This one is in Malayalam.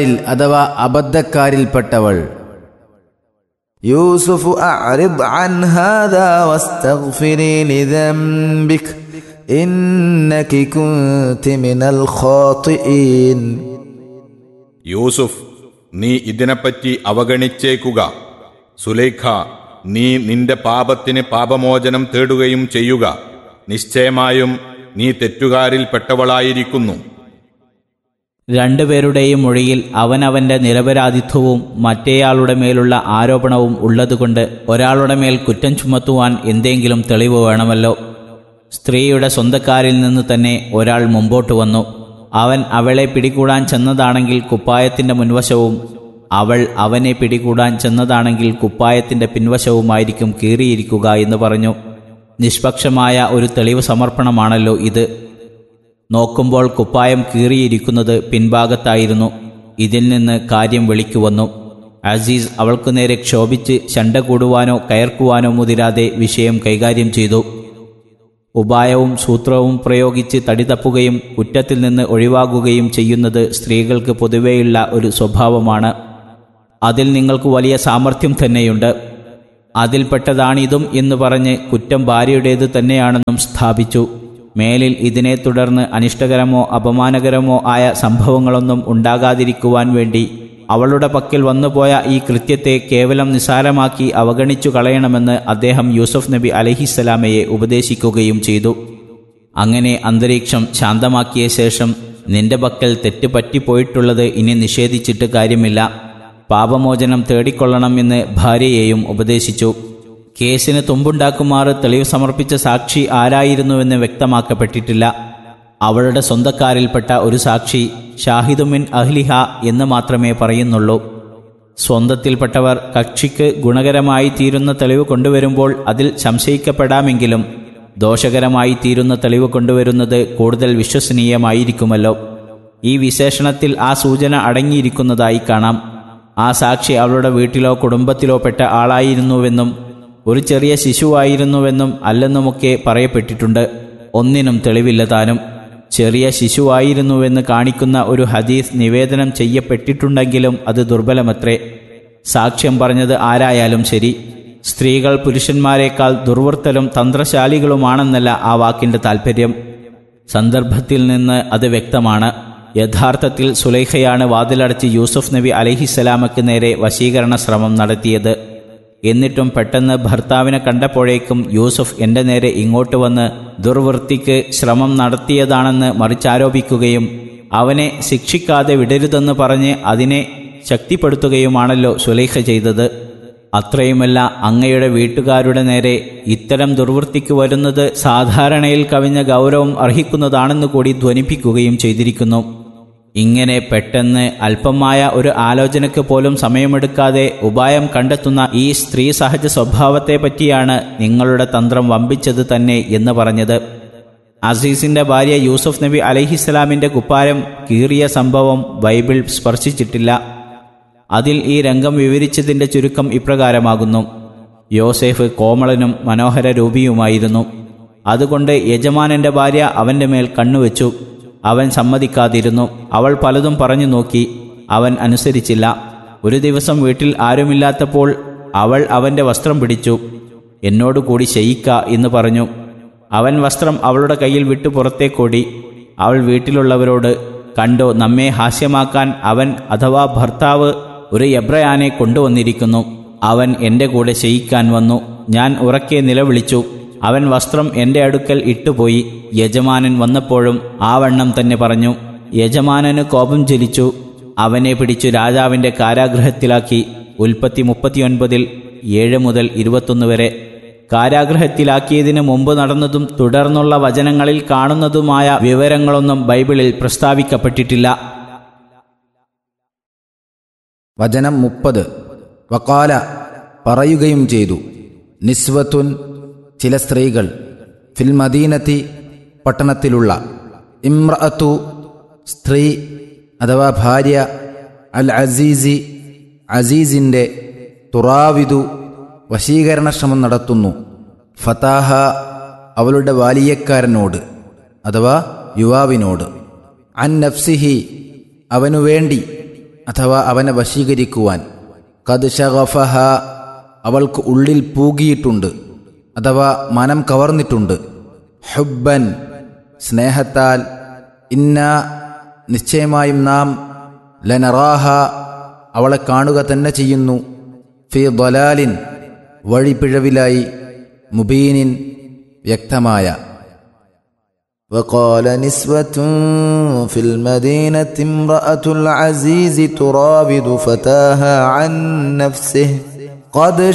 അഥവാ അബദ്ധക്കാരിൽപ്പെട്ടവൾ يوسف أعرض عن هذا واستغفري لذنبك إنك كنت من الخاطئين യൂസുഫ് നീ ഇതിനെപ്പറ്റി അവഗണിച്ചേക്കുക സുലൈഖ നീ നിന്റെ പാപത്തിന് പാപമോചനം തേടുകയും ചെയ്യുക നിശ്ചയമായും നീ തെറ്റുകാരിൽപ്പെട്ടവളായിരിക്കുന്നു രണ്ടുപേരുടെയും മൊഴിയിൽ അവനവന്റെ നിരപരാധിത്വവും മറ്റേയാളുടെ മേലുള്ള ആരോപണവും ഉള്ളതുകൊണ്ട് ഒരാളുടെ മേൽ കുറ്റം ചുമത്തുവാൻ എന്തെങ്കിലും തെളിവ് വേണമല്ലോ സ്ത്രീയുടെ സ്വന്തക്കാരിൽ നിന്ന് തന്നെ ഒരാൾ മുമ്പോട്ട് വന്നു അവൻ അവളെ പിടികൂടാൻ ചെന്നതാണെങ്കിൽ കുപ്പായത്തിന്റെ മുൻവശവും അവൾ അവനെ പിടികൂടാൻ ചെന്നതാണെങ്കിൽ കുപ്പായത്തിന്റെ പിൻവശവുമായിരിക്കും കീറിയിരിക്കുക എന്ന് പറഞ്ഞു നിഷ്പക്ഷമായ ഒരു തെളിവ് സമർപ്പണമാണല്ലോ ഇത് നോക്കുമ്പോൾ കുപ്പായം കീറിയിരിക്കുന്നത് പിൻഭാഗത്തായിരുന്നു ഇതിൽ നിന്ന് കാര്യം വെളിക്കു വന്നു അസീസ് അവൾക്കു നേരെ ക്ഷോഭിച്ച് ശണ്ട കൂടുവാനോ കയർക്കുവാനോ മുതിരാതെ വിഷയം കൈകാര്യം ചെയ്തു ഉപായവും സൂത്രവും പ്രയോഗിച്ച് തടി തപ്പുകയും കുറ്റത്തിൽ നിന്ന് ഒഴിവാകുകയും ചെയ്യുന്നത് സ്ത്രീകൾക്ക് പൊതുവെയുള്ള ഒരു സ്വഭാവമാണ് അതിൽ നിങ്ങൾക്ക് വലിയ സാമർഥ്യം തന്നെയുണ്ട് അതിൽപ്പെട്ടതാണിതും എന്ന് പറഞ്ഞ് കുറ്റം ഭാര്യയുടേത് തന്നെയാണെന്നും സ്ഥാപിച്ചു മേലിൽ ഇതിനെ തുടർന്ന് അനിഷ്ടകരമോ അപമാനകരമോ ആയ സംഭവങ്ങളൊന്നും ഉണ്ടാകാതിരിക്കുവാൻ വേണ്ടി അവളുടെ പക്കൽ വന്നുപോയ ഈ കൃത്യത്തെ കേവലം നിസാരമാക്കി അവഗണിച്ചു കളയണമെന്ന് അദ്ദേഹം യൂസഫ് നബി അലഹിസ്സലാമയെ ഉപദേശിക്കുകയും ചെയ്തു അങ്ങനെ അന്തരീക്ഷം ശാന്തമാക്കിയ ശേഷം നിന്റെ പക്കൽ തെറ്റ് പറ്റിപ്പോയിട്ടുള്ളത് ഇനി നിഷേധിച്ചിട്ട് കാര്യമില്ല പാപമോചനം തേടിക്കൊള്ളണം എന്ന് ഭാര്യയെയും ഉപദേശിച്ചു കേസിന് തുമ്പുണ്ടാക്കുമാറ് തെളിവ് സമർപ്പിച്ച സാക്ഷി ആരായിരുന്നുവെന്ന് വ്യക്തമാക്കപ്പെട്ടിട്ടില്ല അവളുടെ സ്വന്തക്കാരിൽപ്പെട്ട ഒരു സാക്ഷി ഷാഹിദുമിൻ അഹ്ലിഹ എന്ന് മാത്രമേ പറയുന്നുള്ളൂ സ്വന്തത്തിൽപ്പെട്ടവർ കക്ഷിക്ക് ഗുണകരമായി തീരുന്ന തെളിവ് കൊണ്ടുവരുമ്പോൾ അതിൽ സംശയിക്കപ്പെടാമെങ്കിലും ദോഷകരമായി തീരുന്ന തെളിവ് കൊണ്ടുവരുന്നത് കൂടുതൽ വിശ്വസനീയമായിരിക്കുമല്ലോ ഈ വിശേഷണത്തിൽ ആ സൂചന അടങ്ങിയിരിക്കുന്നതായി കാണാം ആ സാക്ഷി അവളുടെ വീട്ടിലോ കുടുംബത്തിലോ പെട്ട ആളായിരുന്നുവെന്നും ഒരു ചെറിയ ശിശുവായിരുന്നുവെന്നും അല്ലെന്നുമൊക്കെ പറയപ്പെട്ടിട്ടുണ്ട് ഒന്നിനും തെളിവില്ല താനും ചെറിയ ശിശുവായിരുന്നുവെന്ന് കാണിക്കുന്ന ഒരു ഹദീസ് നിവേദനം ചെയ്യപ്പെട്ടിട്ടുണ്ടെങ്കിലും അത് ദുർബലമത്രേ സാക്ഷ്യം പറഞ്ഞത് ആരായാലും ശരി സ്ത്രീകൾ പുരുഷന്മാരെക്കാൾ ദുർവൃത്തലും തന്ത്രശാലികളുമാണെന്നല്ല ആ വാക്കിന്റെ താൽപ്പര്യം സന്ദർഭത്തിൽ നിന്ന് അത് വ്യക്തമാണ് യഥാർത്ഥത്തിൽ സുലൈഖയാണ് വാതിലടച്ച് യൂസുഫ് നബി അലഹിസ്സലാമക്ക് നേരെ വശീകരണ ശ്രമം നടത്തിയത് എന്നിട്ടും പെട്ടെന്ന് ഭർത്താവിനെ കണ്ടപ്പോഴേക്കും യൂസുഫ് എൻ്റെ നേരെ ഇങ്ങോട്ട് വന്ന് ദുർവൃത്തിക്ക് ശ്രമം നടത്തിയതാണെന്ന് മറിച്ചാരോപിക്കുകയും അവനെ ശിക്ഷിക്കാതെ വിടരുതെന്ന് പറഞ്ഞ് അതിനെ ശക്തിപ്പെടുത്തുകയുമാണല്ലോ സുലൈഖ ചെയ്തത് അത്രയുമല്ല അങ്ങയുടെ വീട്ടുകാരുടെ നേരെ ഇത്തരം ദുർവൃത്തിക്ക് വരുന്നത് സാധാരണയിൽ കവിഞ്ഞ ഗൗരവം അർഹിക്കുന്നതാണെന്ന് കൂടി ധ്വനിപ്പിക്കുകയും ചെയ്തിരിക്കുന്നു ഇങ്ങനെ പെട്ടെന്ന് അല്പമായ ഒരു ആലോചനയ്ക്ക് പോലും സമയമെടുക്കാതെ ഉപായം കണ്ടെത്തുന്ന ഈ സ്ത്രീ സഹജ സ്വഭാവത്തെ പറ്റിയാണ് നിങ്ങളുടെ തന്ത്രം വമ്പിച്ചത് തന്നെ എന്ന് പറഞ്ഞത് അസീസിന്റെ ഭാര്യ യൂസുഫ് നബി അലഹിസ്സലാമിന്റെ കുപ്പാരം കീറിയ സംഭവം ബൈബിൾ സ്പർശിച്ചിട്ടില്ല അതിൽ ഈ രംഗം വിവരിച്ചതിന്റെ ചുരുക്കം ഇപ്രകാരമാകുന്നു യോസേഫ് കോമളനും മനോഹര രൂപിയുമായിരുന്നു അതുകൊണ്ട് യജമാനന്റെ ഭാര്യ അവന്റെ മേൽ കണ്ണുവെച്ചു അവൻ സമ്മതിക്കാതിരുന്നു അവൾ പലതും പറഞ്ഞു നോക്കി അവൻ അനുസരിച്ചില്ല ഒരു ദിവസം വീട്ടിൽ ആരുമില്ലാത്തപ്പോൾ അവൾ അവന്റെ വസ്ത്രം പിടിച്ചു എന്നോട് കൂടി ശയിക്ക എന്ന് പറഞ്ഞു അവൻ വസ്ത്രം അവളുടെ കയ്യിൽ വിട്ടു പുറത്തേക്കോടി അവൾ വീട്ടിലുള്ളവരോട് കണ്ടോ നമ്മെ ഹാസ്യമാക്കാൻ അവൻ അഥവാ ഭർത്താവ് ഒരു എബ്രയാനെ കൊണ്ടുവന്നിരിക്കുന്നു അവൻ എൻ്റെ കൂടെ ശയിക്കാൻ വന്നു ഞാൻ ഉറക്കെ നിലവിളിച്ചു അവൻ വസ്ത്രം എൻ്റെ അടുക്കൽ ഇട്ടുപോയി യജമാനൻ വന്നപ്പോഴും ആ വണ്ണം തന്നെ പറഞ്ഞു യജമാനന് കോപം ജ്വലിച്ചു അവനെ പിടിച്ചു രാജാവിൻ്റെ കാരാഗൃഹത്തിലാക്കി ഉൽപ്പത്തി മുപ്പത്തിയൊൻപതിൽ ഏഴ് മുതൽ ഇരുപത്തൊന്ന് വരെ കാരാഗൃഹത്തിലാക്കിയതിന് മുമ്പ് നടന്നതും തുടർന്നുള്ള വചനങ്ങളിൽ കാണുന്നതുമായ വിവരങ്ങളൊന്നും ബൈബിളിൽ പ്രസ്താവിക്കപ്പെട്ടിട്ടില്ല വചനം മുപ്പത് വക്കാല പറയുകയും ചെയ്തു നിസ്വത്തുൻ ചില സ്ത്രീകൾ ഫിൽ മദീനത്തി പട്ടണത്തിലുള്ള ഇമ്രഅത്തു സ്ത്രീ അഥവാ ഭാര്യ അൽ അസീസി അസീസിൻ്റെ തുറാവിദു വശീകരണ ശ്രമം നടത്തുന്നു ഫതാഹ അവളുടെ വാലിയക്കാരനോട് അഥവാ യുവാവിനോട് അൻ നഫ്സിഹി അവനു വേണ്ടി അഥവാ അവനെ വശീകരിക്കുവാൻ കത് ഷഗഫഹ അവൾക്ക് ഉള്ളിൽ പൂകിയിട്ടുണ്ട് അഥവാ മനം കവർന്നിട്ടുണ്ട് ഹുബ്ബൻ സ്നേഹത്താൽ ഇന്ന നിശ്ചയമായും നാം ലനറാഹ അവളെ കാണുക തന്നെ ചെയ്യുന്നു ഫി ദലാലിൻ വഴിപ്പിഴവിലായി മുബീനിൻ വ്യക്തമായ وقال نسوة في المدينة امرأة العزيز تراود فتاها عن نفسه قد